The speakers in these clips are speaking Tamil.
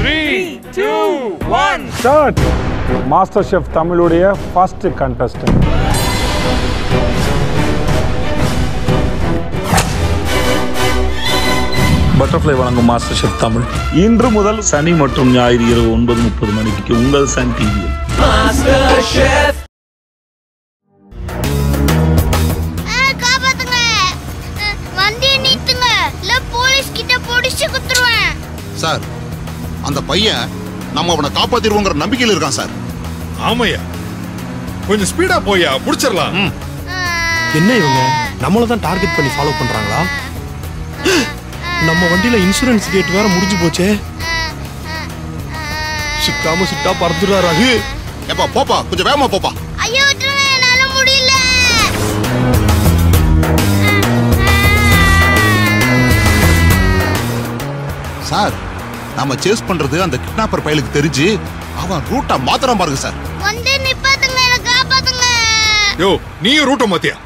Three two one start master chef தமிழுடைய ஃபர்ஸ்ட் கண்டஸ்டன்ட் பட்டர்ஃப்ளை வழங்கும் மாஸ்டர் ஷெஃப் தமிழ் இன்று முதல் சனி மற்றும் ஞாயிறு இரவு ஒன்பது முப்பது மணிக்கு உங்கள் சன் டிவியில் ஆ, காப்பாத்துங்க அஹ், வண்டியை நிறுத்துங்க இல்ல போலீஸ் கிட்ட புடிச்சு குத்துருவேன் சார் அந்த பையன் நம்ம அவனை காப்பாத்திருவோங்கிற நம்பிக்கையில் இருக்கான் சார் ஆமையா கொஞ்சம் ஸ்பீடா போயா புடிச்சிடலாம் என்ன இவங்க நம்மள தான் டார்கெட் பண்ணி ஃபாலோ பண்றாங்களா நம்ம வண்டியில இன்சூரன்ஸ் டேட் வேற முடிஞ்சு போச்சே சிக்காம சிட்டா பறந்துடுறாரு ரகு ஏப்பா போப்பா கொஞ்சம் வேகமா போப்பா ஐயோ விட்டுருங்க என்னால முடியல சார் நாம சேஸ் பண்றது அந்த கிட்னாப்பர் பயலுக்கு தெரிஞ்சு அவன் ரூட்டை மாத்திரம் பாருங்க சார் வந்து நிப்பாத்துங்க என்ன காப்பாத்துங்க யோ நீயும் ரூட்டை மாத்தியா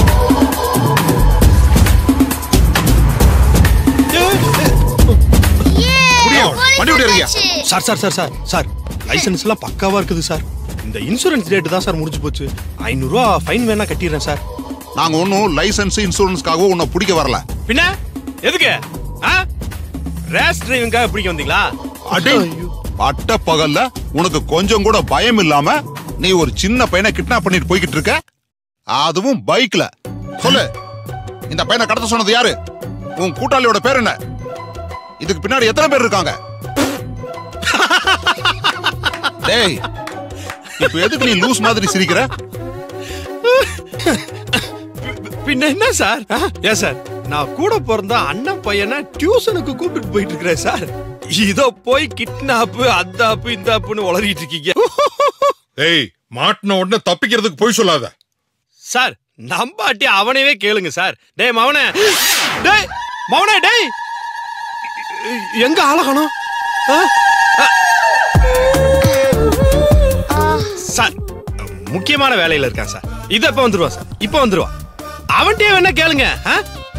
ஏ, முடியும். போலீஸ் வண்டி விட்டு இறங்கியா? வந்தாச்சு. Sir sir sir sir sir license எல்லாம் பக்காவா இருக்குது சார் இந்த இன்சூரன்ஸ் டேட் தான் சார் முடிஞ்சு போச்சு ஐநூறுரூவா ஃபைன் வேணா கட்டிடுறேன் சார் நாங்க ஒன்னும் லைசன்ஸ் இன்சூரன்ஸ்க்காக உன்னை பிடிக்க வரல பின்ன எதுக்கு ரேஸ் டிரைவிங்காக பிடிக்க வந்தீங்களா அடே பட்ட பகல்ல உனக்கு கொஞ்சம் கூட பயம் இல்லாம நீ ஒரு சின்ன பையனை கிட்னாப் பண்ணிட்டு போய்கிட்டு இருக்க அதுவும் பைக்ல சொல்லு இந்த பையனை கடத்த சொன்னது யாரு உன் கூட்டாளியோட பேர் என்ன இதுக்கு பின்னாடி எத்தனை பேர் இருக்காங்க டேய் இப்ப எதுக்கு நீ லூஸ் மாதிரி சிரிக்கிற பின்ன என்ன சார் ஏன் சார் நான் கூட பிறந்த அண்ணன் பையனை டியூஷனுக்கு கூப்பிட்டு போயிட்டு இருக்கிறேன் சார் இதோ போய் கிட்னாப்பு அத்தாப்பு இந்தாப்புன்னு உளறிட்டு இருக்கீங்க ஏய் மாட்டின உடனே தப்பிக்கிறதுக்கு போய் சொல்லாத சார் நம்பாட்டி அவனைவே கேளுங்க சார் டேய் மவனே டேய் மவனே டேய் எங்க ஆளகணும் சார் முக்கியமான வேலையில இருக்கான் சார் இது எப்ப வந்துருவான் சார் இப்ப வந்துருவான் அவன்கிட்டயே வேணா கேளுங்க ஆ?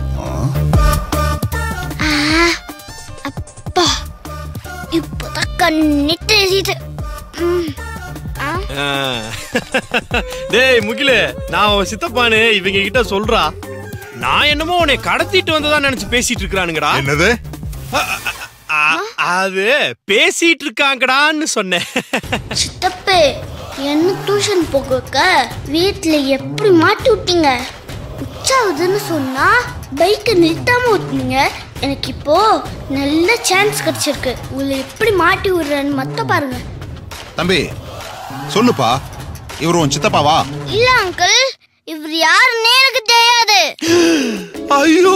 அப்பா இப்பதான் கண்ணி தெரியுது ம். ஆ, ஆ. டேய் முகிலு நான் உன் சித்தப்பானு இவங்க கிட்ட சொல்றா நான் என்னமோ உன்னை கடத்திட்டு வந்ததா நினைச்சு பேசிட்டு இருக்கானுங்கடா என்னது அ- அது பேசிட்டு இருக்காங்கடான்னு சொன்னேன் சித்தப்பு என்ன டியூஷன் போக வைக்க வீட்டுல எப்படி மாட்டி விட்டீங்க உச்சாவதுன்னு சொன்னா பைக்கை நிறுத்தாம ஓட்டுனீங்க எனக்கு இப்போ நல்ல சான்ஸ் கிடைச்சிருக்கு உங்களை எப்படி மாட்டி விடுறேன்னு மட்டும் பாருங்க தம்பி சொல்லுப்பா இவர் உன் சித்தப்பாவா இல்ல அங்கிள் இவர் யாருன்னே எனக்கு தெரியாது ஐயோ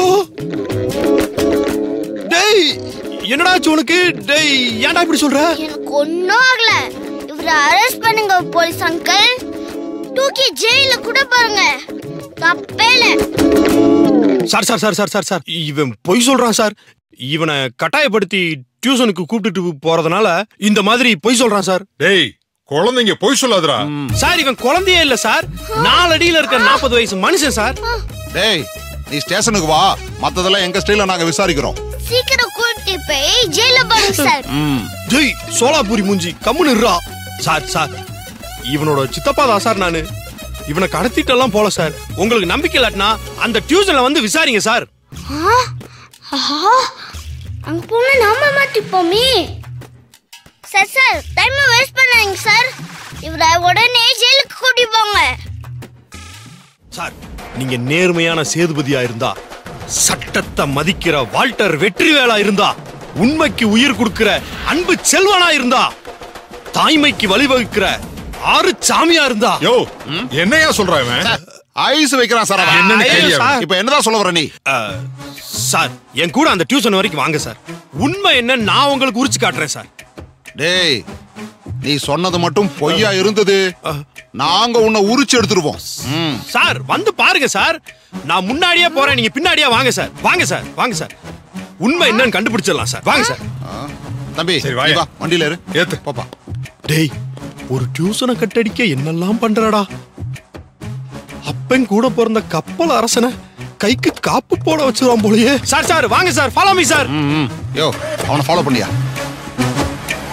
டேய் என்னடாச்சு உனக்கு டேய் ஏன்டா இப்படி சொல்ற எனக்கு ஒன்றும் ஆகல இவரை அரெஸ்ட் பண்ணுங்க போலீஸ் அங்கிள் தூக்கி ஜெயில கூட பாருங்க தப்பே இல்லை sir sir sir sir sir sir இவன் பொய் சொல்றான் சார் இவனை கட்டாயப்படுத்தி டியூஷனுக்கு கூப்பிட்டுட்டு போறதுனால இந்த மாதிரி பொய் சொல்றான் சார் டேய் குழந்தைங்க போய் சொல்லாதடா சார் இவன் குழந்தையே இல்ல சார் நாலடியில இருக்க நாற்பது வயசு மனுஷன் சார் டேய் நீ ஸ்டேஷனுக்கு வா மத்ததெல்லாம் எங்க ஸ்டைல நாங்க விசாரிக்கிறோம் சீக்கிரம் கூட்டி போய் ஜெயில பாருங்க சார் ஜெய் சோலாபூரி மூஞ்சி கம்முன்னு இருடா சார் சார் இவனோட சித்தப்பா தான் சார் நானு இவனை கடத்திட்டெல்லாம் போல சார் உங்களுக்கு நம்பிக்கை இல்லாட்டினா அந்த டியூஷன்ல வந்து விசாரிங்க சார் ஆஹா அங்க போனா நாம மாட்டிப்போமே சார் சார் டைம் வேஸ்ட் பண்ணாதீங்க சார் இவரை உடனே ஜெயிலுக்கு கூட்டி போங்க சார் நீங்க நேர்மையான சேதுபதியா இருந்தா சட்டத்தை மதிக்கிற வால்டர் வெற்றிவேலா இருந்தா உண்மைக்கு உயிர் கொடுக்கிற அன்பு செல்வனா இருந்தா தாய்மைக்கு வழிவகுக்கிற ஆறு சாமியா இருந்தா யோ என்னையா சொல்றான் இவன் ஐஸ் வைக்கிறான் சார் அவன். என்னன்னு ஐயோ, கேளியா சார். இப்ப என்னதான் சொல்ல வர நீ அஹ், சார் என் கூட அந்த டியூஷன் வரைக்கும் வாங்க சார் உண்மை என்ன நான் உங்களுக்கு உரிச்சு காட்டுறேன் சார் டேய் நீ சொன்னது மட்டும் பொய்யா இருந்தது நாங்க உன்னை உரிச்சு எடுத்துருவோம் ம். சார் வந்து பாருங்க சார் நான் முன்னாடியே போறேன் நீங்க பின்னாடியே வாங்க சார் வாங்க சார் வாங்க சார் உண்மை என்னன்னு கண்டுபிடிச்சிடலாம் சார் வாங்க சார் ஆ. தம்பி சரி, நீ வாயா. வா வண்டியில இரு ஏத்து. பாப்பா டேய் ஒரு டியூஷனை கட்டடிக்க என்னெல்லாம் பண்றடா அப்பன் கூட பிறந்த கப்பல் அரசனை கைக்கு காப்பு போட வச்சிருவான் போலயே சார் சார் வாங்க சார் ஃபாலோ மீ சார் ம், ம். யோ அவனை ஃபாலோ பண்ணியா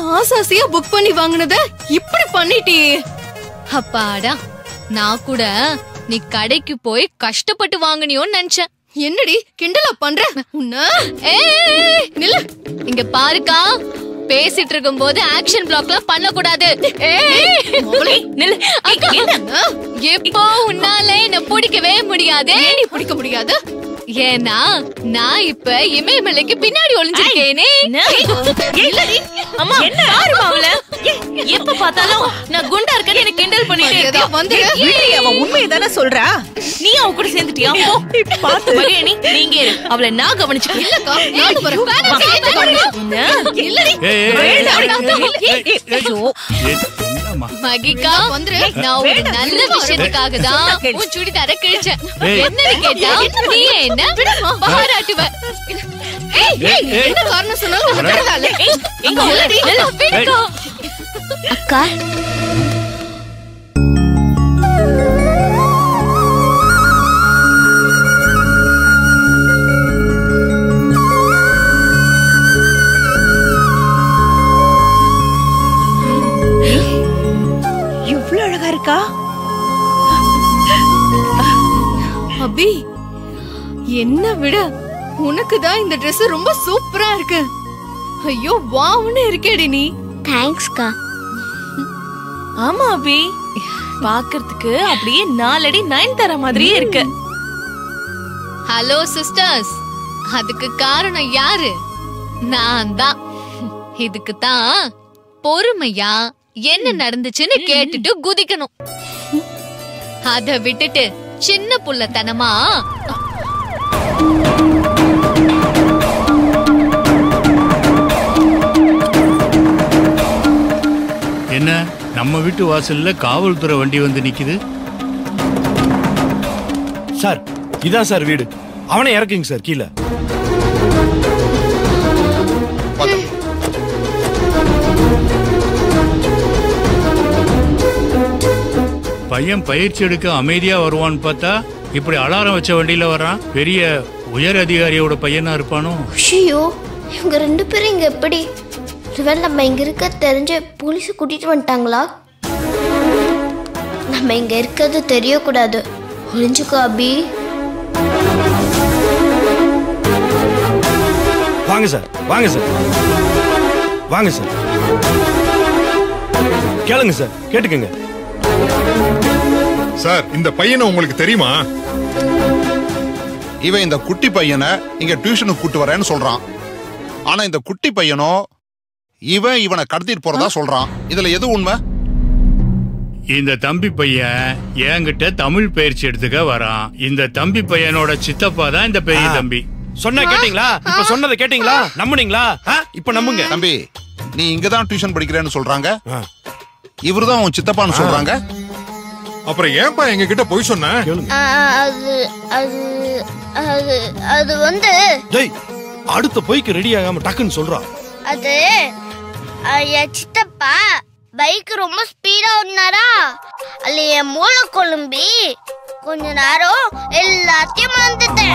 ஆசாசியா புக் பண்ணி வாங்குனத இப்படி பண்ணிட்டியே அப்பாடா நான் கூட நீ கடைக்கு போய் கஷ்டப்பட்டு வாங்குனியோன்னு நினைச்சேன் என்னடி கிண்டலா பண்ற உன்ன ஏய், நில்லு இங்க பாருக்கா பேசிட்டு இருக்கும்போது ஆக்ஷன் பிளாக்லாம் பண்ண கூடாது மகளே, நில்லு அக்கா எப்போ உன்னால என்ன பிடிக்கவே முடியாது ஏடி பிடிக்க முடியாது ஏன்னா நான் இப்ப இமயமலைக்கு பின்னாடி ஒளிஞ்சிருக்கேனே இல்லடி அம்மா என்ன பாருமா அவள எப்ப பார்த்தாலும் நான் குண்டா இருக்கேன்னு எனக்கு கிண்டல் பண்ணிட்டே மரியாதையா இருக்கா வந்துரு. விடுடி, அவ உண்மையை தானே சொல்றா நீ அவ கூட சேர்ந்துட்டியா போ பார்த்து மகேனி நீங்க இரு அவளை நான் கவனிச்சுக்கிறேன் இல்லக்கா நான் வரேன். வேணாம், நான் வரேன். என்ன? இல்லடி ஐயோ மகிகா வந்துரு. நான் ஒரு நல்ல விஷயத்துக்காக தான் உன் சுடிதார கிழிச்சேன் என்னன்னு கேட்டா நீ என்ன பாராட்டுவ ஏய், ஏய், என்ன காரணம் சொன்னாலும் உனக்கு விடுதா இல்ல? எங்க உள்ளடி விடுக்கா. அக்கா இவ்ளோ அழகா இருக்கா அபி என்ன விட உனக்கு தான் இந்த Dress ரொம்ப சூப்பரா இருக்கு ஐயோ வாவ்னு இருக்கேடி நீ தேங்க்ஸ்க்கா ஆமா அபி பாக்குறதுக்கு அப்படியே நாலடி நயன் தர மாதிரியே இருக்கு ஹலோ சிஸ்டர்ஸ் அதுக்கு காரணம் யாரு நான் தான் இதுக்கு தான் பொறுமையா என்ன நடந்துச்சுன்னு கேட்டுட்டு குதிக்கணும் அத விட்டுட்டு சின்ன புள்ளத்தனமா என்ன நம்ம வீட்டு வாசல்ல காவல்துறை வண்டி வந்து நிக்குது சார் இதான் சார் வீடு அவனை இறக்குங்க சார் கீழே பாத்து. பையன் பயிற்சி எடுக்க அமைதியா வருவான்னு பார்த்தா இப்படி அலாரம் வச்ச வண்டியில வர்றான் பெரிய உயர் அதிகாரியோட பையனா இருப்பானோ ஐயோ இவங்க ரெண்டு பேரும் இங்க எப்படி ஒருவேளை நம்ம இங்க இருக்க தெரிஞ்ச போலீஸ் கூட்டிட்டு வந்துட்டாங்களா நம்ம இங்க இருக்கிறது தெரியக்கூடாது ஒளிஞ்சுக்கோ அபி வாங்க சார் வாங்க சார் வாங்க சார் கேளுங்க சார் கேட்டுக்கங்க சார் இந்த பையனை உங்களுக்கு தெரியுமா இவன் இந்த குட்டி பையனை இங்க டியூஷனுக்கு கூட்டு வரேன்னு சொல்றான் ஆனா இந்த குட்டி பையனோ இவன் இவனை கடத்திட்டு போறதா சொல்றான் இதுல எது உண்மை இந்த தம்பி பையன் என்கிட்ட தமிழ் பயிற்சி எடுத்துக்க வரான் இந்த தம்பி பையனோட சித்தப்பா தான் இந்த பெரிய தம்பி சொன்னா கேட்டீங்களா இப்ப சொன்னதை கேட்டீங்களா நம்புனீங்களா ஆ? இப்ப நம்புங்க தம்பி நீ இங்கதான் டியூஷன் படிக்கிறேன்னு சொல்றாங்க ஆ. இவருதான் உன் சித்தப்பான்னு சொல்றாங்க அப்புறம் ஏன்பா எங்க கிட்ட போய் சொன்ன ஆ, அது அது அது அது வந்து டேய் அடுத்த பொய்க்கு ரெடி ஆகாம டக்குன்னு சொல்றான் அது ஆ, என் சித்தப்பா பைக் ரொம்ப ஸ்பீடா ஓடினாரா அதுல என் மூளை கொழும்பி கொஞ்ச நேரம் எல்லாத்தையும் மறந்துட்டேன்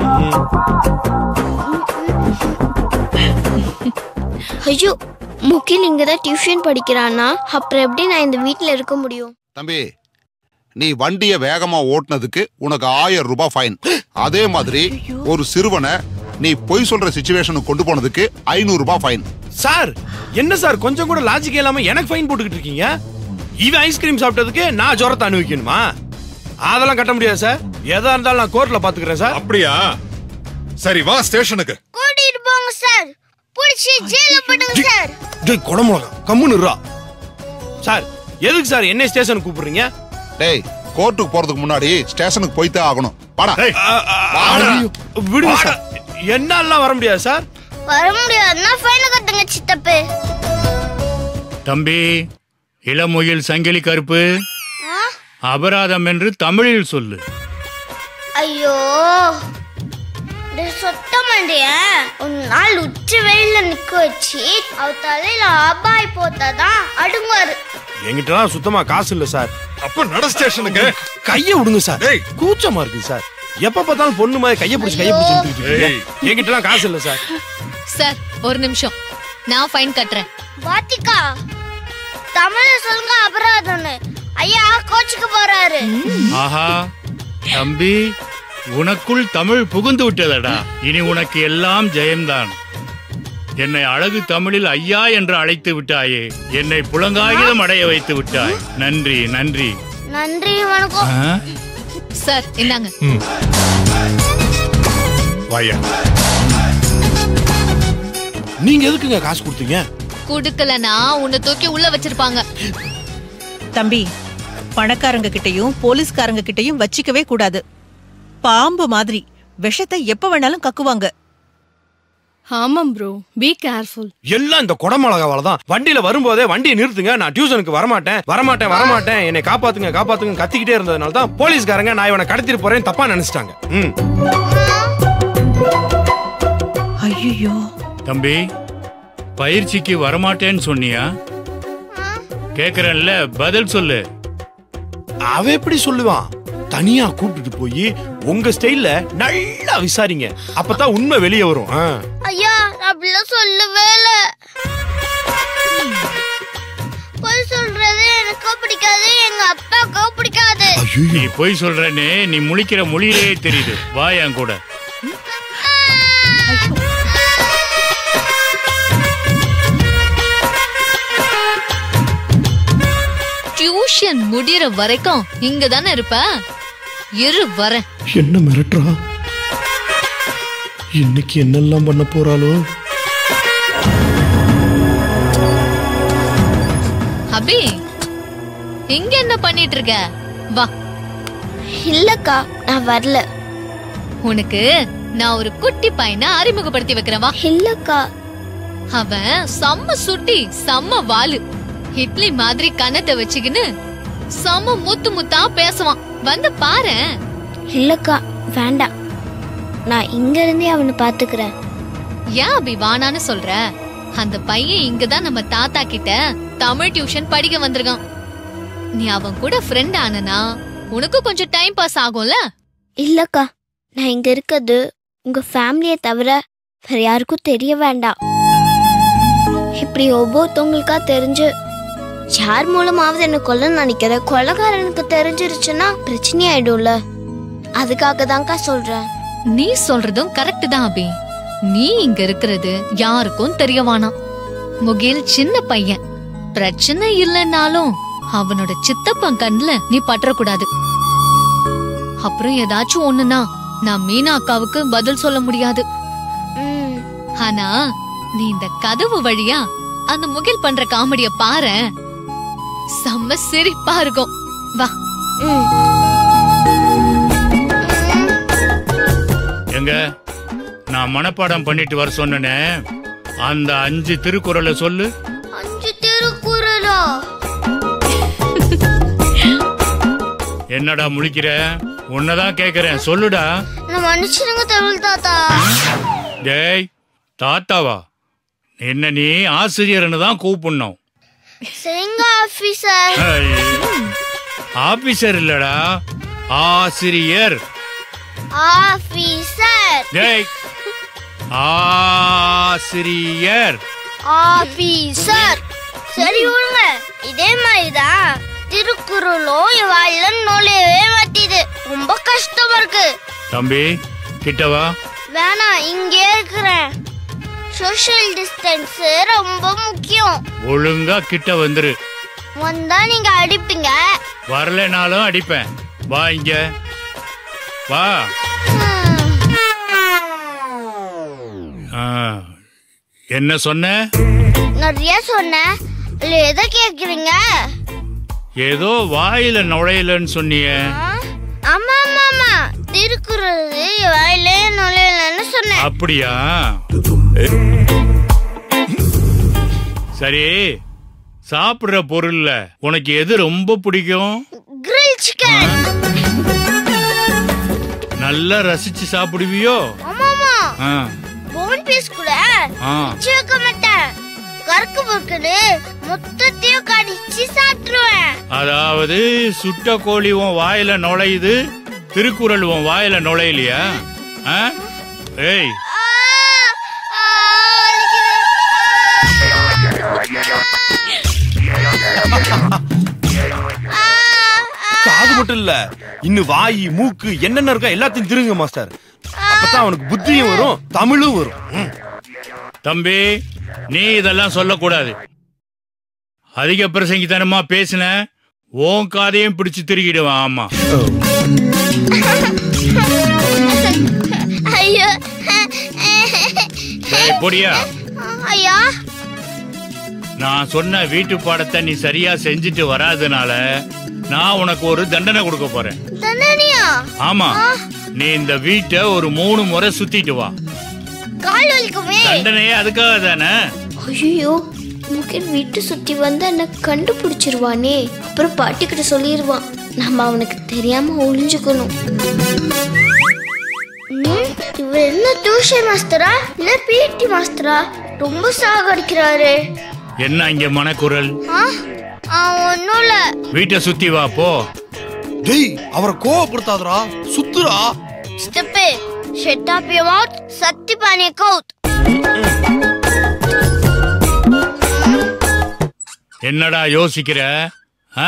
ஐயோ முகில் இங்கதான் டியூஷன் படிக்கிறானா அப்புறம் எப்படி நான் இந்த வீட்ல இருக்க முடியும் தம்பி நீ வண்டிய வேகமா ஓட்டுனதுக்கு உனக்கு ஆயிரம் ரூபாய் ஃபைன் அதே மாதிரி ஒரு சிறுவனை நீ பொய் சொல்ற சுச்சுவேஷனுக்கு கொண்டு போனதுக்கு ஐநூறு ரூபாய் ஃபைன் சார் என்ன சார் கொஞ்சம் கூட லாஜிக் இல்லாம எனக்கு ஃபைன் போட்டுக்கிட்டு இருக்கீங்க இவன் ஐஸ்கிரீம் சாப்பிட்டதுக்கு நான் ஜுரத்தை அனுபவிக்கணுமா அதெல்லாம் கட்ட முடியாது சார் எதா இருந்தாலும் நான் கோர்ட்ல பாத்துக்கிறேன் சார் அப்படியா சரி வா ஸ்டேஷனுக்கு கூட்டிட்டு போங்க சார் புடிச்சு ஜெயில போடுங்க சார் டேய் குடமுழகா கம்முன்னு இருடா. சார் எதுக்கு சார் என்ன ஸ்டேஷனுக்கு கூப்பிடுறீங்க டேய் கோர்ட்டுக்கு போறதுக்கு முன்னாடி ஸ்டேஷனுக்கு போய்த்தே ஆகணும் பாடா ஏய், ஐயோ, விடுங்க சார் என்னாலாம் வர முடியாது சார் வர முடியாதுன்னா ஃபைன் கட்டுங்க சித்தப்பு தம்பி இளமுயில் சங்கிலி கருப்பு அபராதம் என்று தமிழில் சொல்லு ஐயோ டேய் சொத்த மாண்டிய ஒரு நாள் உச்சி வெயில நிக்க வச்சு அவ தலையில ஆபாய் போத்தாதான் அடுங்குவாரு என்கிட்டலாம் சுத்தமா காசு இல்ல சார் அப்ப நட ஸ்டேஷனுக்கு கைய விடுங்க சார் டேய். கூச்சமா இருக்கு சார் எப்ப பார்த்தாலும் பொண்ணு மாதிரி கைய பிடிச்சு கைய பிடிச்சு ஏய். என்கிட்டலாம் காசு இல்ல சார் சார் ஒரு நிமிஷம் நான் ஃபைன் கட்டுறேன் வாத்திக்கா தமிழ சொல்லுங்க அபராதம்னு ஐயா கோச்சுக்கு போறாரு ஆஹா தம்பி உனக்குள் தமிழ் புகுந்து விட்டதடா இனி உனக்கு எல்லாம் ஜெயம்தான் என்னை அழகு தமிழில் ஐயா என்று அழைத்து விட்டாயே என்னை புலங்காகிதம் அடைய வைத்து விட்டாய் நன்றி நன்றி நன்றி வணக்கம் ஆ? சார் இந்தாங்க வாயா நீங்க எதுக்குங்க காசு கொடுத்தீங்க குடுக்கலனா உன்னை தூக்கி உள்ள வச்சிருப்பாங்க தம்பி பணக்காரங்க கிட்டயும் போலீஸ்காரங்க கிட்டயும் வச்சிக்கவே கூடாது பாம்பு மாதிரி விஷத்தை எப்ப வேணாலும் கக்குவாங்க ஆமாம் ப்ரோ பி கேர்ஃபுல் எல்லாம் இந்த குடமிளகாவால தான் வண்டியில வரும்போதே வண்டியை நிறுத்துங்க நான் டியூஷனுக்கு வரமாட்டேன் வரமாட்டேன் வரமாட்டேன் என்னை காப்பாத்துங்க காப்பாத்துங்க கத்திக்கிட்டே இருந்ததுனால தான் போலீஸ்காரங்க நான் இவனை கடத்திட்டு போறேன் தப்பா நினைச்சிட்டாங்க ம் ஐயோ தம்பி பயிற்சிக்கு வரமாட்டேன்னு சொன்னியா கேக்குறேன்ல பதில் சொல்லு அவ எப்படி சொல்லுவான் தனியா கூப்பிட்டுட்டு போய் உங்க ஸ்டைல்ல நல்லா விசாரிங்க அப்பதான் உண்மை வெளியே வரும் ஆ. ஐயா நான் அப்படிலாம் சொல்லவே இல்ல பொய் சொல்றது எனக்கும் பிடிக்காது எங்க அப்பாவுக்கும் பிடிக்காது நீ பொய் சொல்றேன்னு நீ முழிக்கிற மொழியிலேயே தெரியுது வா என் கூட டியூஷன் முடியற வரைக்கும் இங்க தானே இருப்ப இரு வரேன் என்ன மிரட்டுறா இன்னைக்கு என்னெல்லாம் பண்ண போறாளோ அபி இங்க என்ன பண்ணிட்டு இருக்க வா இல்லக்கா நான் வரல உனக்கு நான் ஒரு குட்டி பையனை அறிமுகப்படுத்தி வைக்கிறேன் வா இல்லக்கா அவன் செம்ம சுட்டி செம்ம வாலு இட்லி மாதிரி கன்னத்தை வச்சுக்கின்னு செம்ம முத்து முத்தா பேசுவான் வந்து பாரேன் இல்லக்கா வேண்டாம் நான் இங்க இருந்தே அவனை பாத்துக்கிறேன் ஏன் அபி வானான்னு சொல்ற அந்த பையன் இங்கதான் நம்ம தாத்தா கிட்ட தமிழ் டியூஷன் படிக்க வந்திருக்கான் நீ அவன் கூட ஃப்ரெண்ட் ஆனனா உனக்கு கொஞ்சம் டைம் பாஸ் ஆகும்ல இல்லக்கா நான் இங்க இருக்கிறது உங்க ஃபேமிலியை தவிர வேற யாருக்கும் தெரிய வேண்டாம் இப்படி ஒவ்வொருத்தவங்களுக்கா தெரிஞ்சு யார் மூலமாவது என்ன கொல்ல நினைக்கிற கொலைகாரனுக்கு தெரிஞ்சிருச்சுன்னா பிரச்சனை ஆயிடும்ல அதுக்காக தான்க்கா சொல்றேன் நீ சொல்றதும் கரெக்ட் தான் அபி நீ இங்க இருக்கிறது யாருக்கும் தெரிய வேணாம் முகில் சின்ன பையன் பிரச்சனை இல்லைன்னாலும் அவனோட சித்தப்பன் கண்ணுல நீ பற்றக்கூடாது அப்புறம் ஏதாச்சும் ஒண்ணுனா நான் மீனா அக்காவுக்கு பதில் சொல்ல முடியாது ம், ஆனா நீ இந்த கதவு வழியா அந்த முகில் பண்ற காமெடிய பாரு செம்ம சிரிப்பா இருக்கும் வா ம். எங்க நான் மனப்பாடம் பண்ணிட்டு வர சொன்னனே அந்த அஞ்சு திருக்குறளை சொல்லு அஞ்சு திருக்குறளா என்னடா முழிக்கிற உன்னதான் கேக்குறேன் சொல்லுடா நான் மனுஷனுங்க தமிழ் தாத்தா டேய் தாத்தாவா என்ன நீ ஆசிரியர்னு தான் கூப்பிடணும் சரிங்க ஆபீசர் ஆபீசர் இல்லடா ஆசிரியர் ஆபீசர் டேய் ஆசிரியர் ஆபீசர் சரி விடுங்க இதே மாதிரிதான் திருக்குறளும் என் வாயில நுழையவே மாட்டிது ரொம்ப கஷ்டமா இருக்கு தம்பி கிட்டவா வேணாம் இங்கே இருக்கிறேன் சோஷியல் டிஸ்டன்ஸ் ரொம்ப முக்கியம் ஒழுங்கா கிட்ட வந்துரு வந்தா நீங்க அடிப்பீங்க வரலைனாலும் அடிப்பேன் வா இங்க வா ஆ, என்ன சொன்ன நிறைய சொன்னேன் இல்ல எதை கேக்குறீங்க ஏதோ வாயில நுழையலன்னு சொன்னியே ஆ? ஆமா ஆமா ஆமா திருக்குறள் என் வாயில நுழையலன்னு சொன்னேன் அப்படியா சரி சாப்பிடுற பொருள்ல உனக்கு எது ரொம்ப பிடிக்கும் கிரில் சிக்கன் நல்லா ரசிச்சு சாப்பிடுவியோ ஆமாமா ஆ, போன் பீஸ் கூட ஆ. வச்சு வைக்க மாட்டேன் கருக்கு பொறுக்குன்னு மொத்தத்தையும் கடிச்சு சாப்பிட்டுருவேன் அதாவது சுட்ட கோழி உன் வாயில நுழையுது திருக்குறள் உன் வாயில நுழையலையா ஆ? ஏய் ஆ, ஆ, வலிக்குது. காது மட்டும் இல்ல இன்னும் வாய் மூக்கு என்னென்ன இருக்கோ எல்லாத்தையும் திருங்க மாஸ்டர் அப்பதான் அவனுக்கு புத்தியும் வரும் தமிழும் வரும் ம். தம்பி நீ இதெல்லாம் சொல்லக்கூடாது அதிக பிரசங்கித்தனமா பேசின உன் காதையும் பிடிச்சு திருகிடுவான் ஆமா ஐயோ டேய், பொடியா ஐயா நான் சொன்ன வீட்டு பாடத்தை நீ சரியா செஞ்சுட்டு வராதனால நான் உனக்கு ஒரு தண்டனை கொடுக்க போறேன் தண்டனையா ஆமா நீ இந்த வீட்டை ஒரு மூணு முறை சுத்திட்டு வா கால் வலிக்குமே தண்டனையே அதுக்காக தானே ஐயோ முகில் வீட்டு சுத்தி வந்து என்ன கண்டுபிடிச்சிருவானே அப்புறம் பாட்டி கிட்ட சொல்லிடுவான் நம்ம அவனுக்கு தெரியாம ஒளிஞ்சுக்கணும் ம், இவர் என்ன டியூஷன் மாஸ்டரா இல்ல பிடி மாஸ்டரா ரொம்ப சாகடிக்கிறாரு என்ன இங்க மனக்குரல் ஆ ஒன்னும் இல்ல வீட்டை சுத்தி வா போ டேய் அவரை கோவப்படுத்தாதடா சுத்துடா step shut up your mouth சத்தி பானே கவுத் என்னடா யோசிக்கிற ஆ?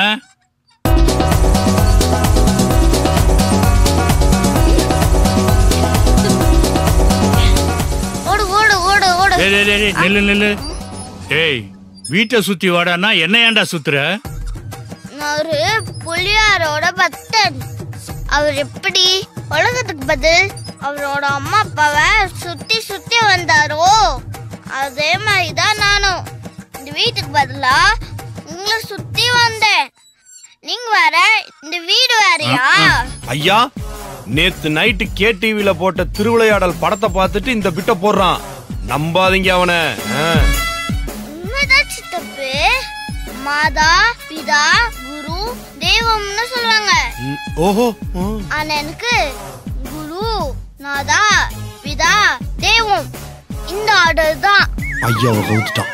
ஓடு ஓடு ஓடு ஓடு டேய், டேய், டேய், டேய், நில்லு நில்லு டேய் வீட்டை சுத்தி வாடான்னா என்ன ஏன்டா சுத்துற நான் ஒரு புலியாரோட பக்தன் அவர் எப்படி உலகத்துக்கு பதில் அவரோட அம்மா அப்பாவை சுத்தி சுத்தி வந்தாரோ அதே மாதிரி தான் நானும் இந்த வீட்டுக்கு பதிலா உங்களை சுத்தி வந்தேன் நீங்க வேற இந்த வீடு வேறயா ஐயா நேத்து நைட்டு கே டிவில போட்ட திருவிளையாடல் படத்தை பார்த்துட்டு இந்த பிட்ட போடுறான் நம்பாதீங்க அவனை ஆ. உண்மைதான் சித்தப்பு மாதா பிதா குரு தெய்வம்னு சொல்லுவாங்க ம், ஓஹோ ஆ. ஆனா எனக்கு குரு நாதா பிதா தெய்வம் இந்த ஆர்டர் தான் ஐயாவை கவுத்துட்டான்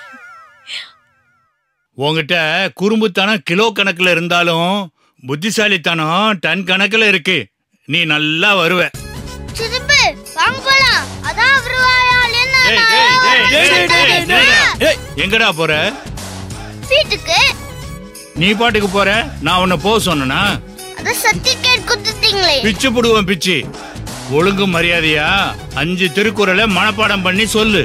உன்கிட்ட குறும்புத்தனம் கிலோ கணக்குல இருந்தாலும் புத்திசாலித்தனம் டன் கணக்குல இருக்கு நீ நல்லா வருவ சிதப்பு வாங்க போலாம் அதான் அவரு வாயால் என்ன டேய், டேய், டேய், டேய், டேய், டேய், டேய், டேய். எங்கடா போற வீட்டுக்கு நீ பாட்டுக்கு போற நான் உன்னை போக சொன்னனா அத சர்டிபிகேட் கொடுத்துட்டீங்களே பிச்சு புடுவேன் பிச்சு ஒழுங்கு மரியாதையா அஞ்சு திருக்குறளை மனப்பாடம் பண்ணி சொல்லு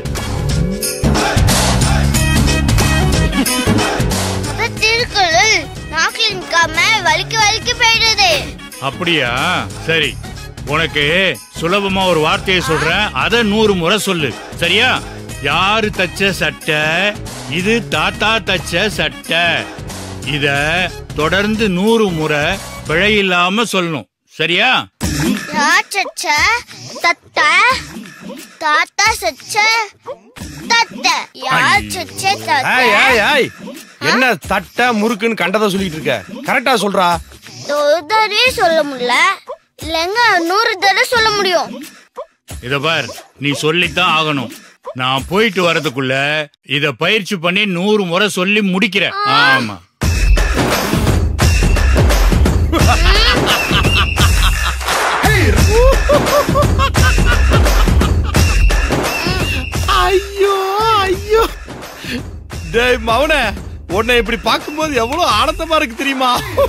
அத திருக்குறள் நாக்கில் நிக்காம வலிக்கு வலிக்கு போயிடுது அப்படியா சரி உனக்கு சுலபமா ஒரு வார்த்தையை சொல்றேன் அத நூறு முறை சொல்லு சரியா யாரு தச்ச சட்டை இது தாத்தா தச்ச சட்டை இத தொடர்ந்து நூறு முறை பிழை இல்லாம சொல்லணும் சரியா ராட்சச்ச தத்த தாத்தா சச்ச தத்த யார் சச்ச ஏய் ஏய் தத்த ஏய் என்ன தட்டை முறுக்குன்னு கண்டதை சொல்லிட்டு இருக்க கரெக்டா சொல்றா ஒரு தடவை சொல்ல முடியல இல்லைங்க நூறு தடவை சொல்ல முடியும் இத பார் நீ சொல்லித்தான் ஆகணும் நான் போயிட்டு வரதுக்குள்ள இத பயிற்சி பண்ணி நூறு முறை சொல்லி முடிக்கிறேன் ஆமா ஐயோ ஐயோ டேய் மவன உன்னை இப்படி பார்க்கும்போது எவ்வளவு ஆனந்தமா இருக்கு தெரியுமா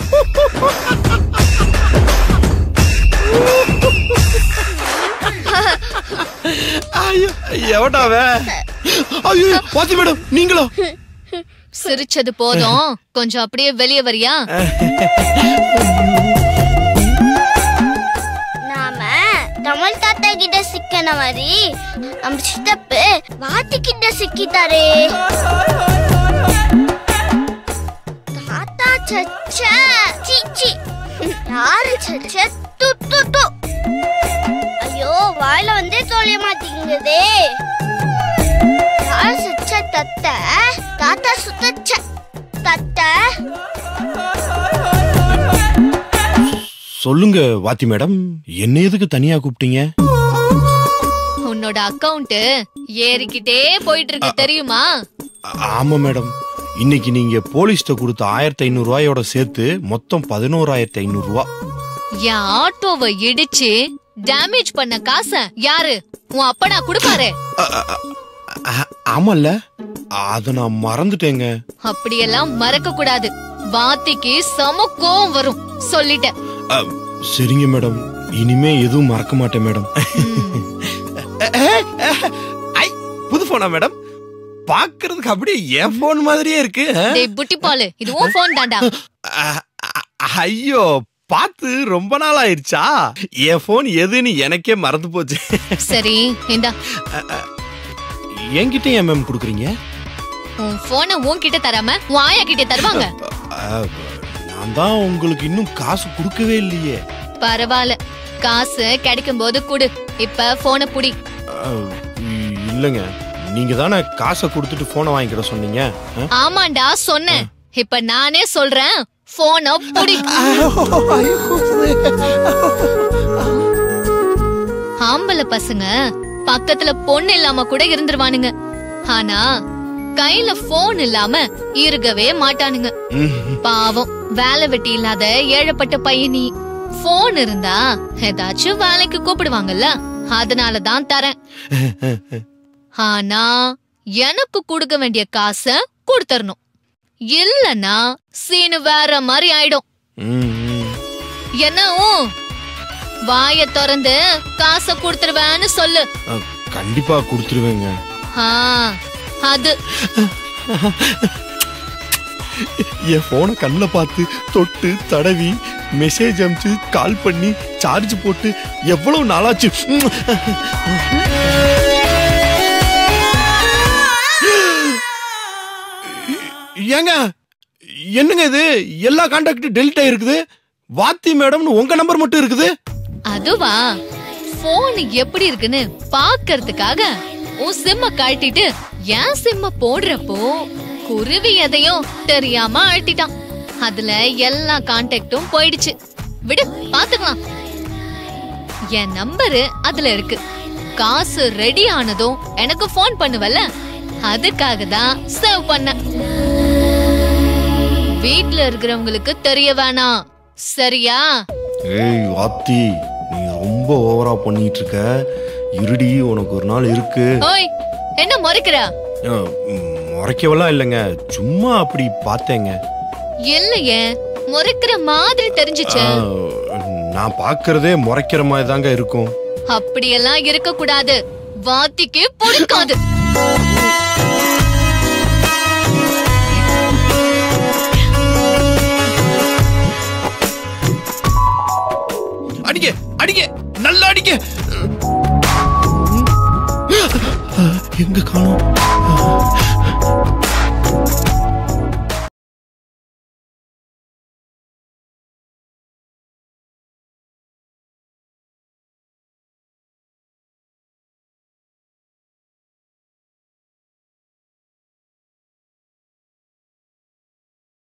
ஐயோ எவடாவ ஐயோ பாத்தி மேடம் நீங்களும் சிரிச்சது போதும் கொஞ்சம் அப்படியே வெளியே வரியா நாம தமிழ் தாத்தா கிட்ட சிக்கன மாதிரி நம்ம சித்தப்பு வாத்தி கிட்ட சிக்கிட்டாரே தாத்தா சச்ச சீச்சி யாரு சச்ச து து து ஐயோ வாயில வந்தே தொலைய மாட்டேங்குதே யாரு சச்ச தத்த தாத்தா சுத்தச்ச தத்த சொல்லுங்க வாத்தி மேடம் என்ன எதுக்கு தனியா கூப்பிட்டீங்க உன்னோட அக்கவுண்ட் ஏறிக்கிட்டே போயிட்டு இருக்கு தெரியுமா ஆமா மேடம் இன்னைக்கு நீங்க போலீஸ்ட கொடுத்த ஆயிரத்தி ஐநூறு ரூபாயோட சேர்த்து மொத்தம் பதினோராயிரத்தி ஐநூறு ரூபா என் ஆட்டோவை இடிச்சு டேமேஜ் பண்ண காசை யாரு உன் அப்பனா குடுப்பாரு ஆ- ஆமால்ல அத நான் மறந்துட்டேங்க அப்படியெல்லாம் மறக்க கூடாது வாத்திக்கு சம கோவம் வரும் சொல்லிட்டேன் அ, சரிங்க மேடம் இனிமே எதுவும் மறக்க மாட்டேன் மேடம் ஐ புது போனா மேடம் பாக்குறதுக்கு அப்படியே என் போன் மாதிரியே இருக்கு ஆ? டேய் புட்டி பாலு இதுவும் போன் தாண்டா அ- அ- ஐயோ பார்த்து ரொம்ப நாள் ஆயிருச்சா என் போன் எதுன்னு எனக்கே மறந்து போச்சு சரி இந்தா என்கிட்ட ஏன் மேம் கொடுக்குறீங்க உன் போனை உன்கிட்ட தராம உன் ஆயா கிட்ட தருவாங்க அ, நான் தான் உங்களுக்கு இன்னும் காசு கொடுக்கவே இல்லையே பரவாயில்ல காசு கிடைக்கும் போது குடு இப்ப போனை புடி அ, இ- இல்லைங்க நீங்க தானே காசை கொடுத்துட்டு போனை வாங்கிக்கிட சொன்னீங்க ஆ? ஆமாண்டா சொன்னேன் இப்ப நானே சொல்றேன் போனை புடி ஆம்பளை பசங்க பக்கத்துல பொண்ணு இல்லாம கூட இருந்துருவானுங்க ஆனா கையில போன் இல்லாம இருக்கவே மாட்டானுங்க பாவம் வேலை வெட்டி இல்லாத ஏழப்பட்ட பையன் நீ போன் இருந்தா ஏதாச்சும் வேலைக்கு கூப்பிடுவாங்கல்ல அதனால தான் தரேன் ஆனா எனக்கு கொடுக்க வேண்டிய காசை கொடுத்தரணும் இல்லனா சீனு வேற மாதிரி ஆயிடும் ம், ம். என்ன ஊ? வாய திறந்து காசை கொடுத்துருவேன்னு சொல்லு அ, கண்டிப்பா கொடுத்துருவேங்க ஆ, அது என் போனை கண்ணில் பார்த்து தொட்டு தடவி மெசேஜ் அனுப்பிச்சு கால் பண்ணி சார்ஜ் போட்டு எவ்வளவு நாளாச்சு ஏங்க என்னங்க இது எல்லா கான்டாக்ட் டெலிட் ஆயிருக்குது வாத்தி மேடம்னு உங்க நம்பர் மட்டும் இருக்குது அதுவா போன் எப்படி இருக்குன்னு பாக்கறதுக்காக உன் சிம்ம கழட்டிட்டு என் சிம்ம போடுறப்போ குருவி எதையும் தெரியாம அழட்டிட்டான் அதுல எல்லா கான்டாக்டும் போயிடுச்சு விடு பாத்துக்கலாம் என் நம்பரு அதுல இருக்கு காசு ரெடி ஆனதும் எனக்கு ஃபோன் பண்ணுவல்ல அதுக்காக தான் சேவ் பண்ண வீட்ல இருக்கிறவங்களுக்கு தெரிய வேணாம் சரியா ஏய் வாத்தி நீ ரொம்ப ஓவரா பண்ணிட்டு இருக்க இருடி உனக்கு ஒரு நாள் இருக்கு ஓய் என்ன முறைக்கிற அஹ், ம், முறைக்கவெல்லாம் இல்லைங்க சும்மா அப்படி பார்த்தேங்க இல்லையே முறைக்கிற மாதிரி தெரிஞ்சுச்சு அஹ், நான் பார்க்கறதே முறைக்கிற மாதிரி தாங்க இருக்கும் அப்படியெல்லாம் இருக்க கூடாது வாத்திக்கு பிடிக்காது அடிக்க அடிக்க நல்லா அடிக்க எங்க காணோம்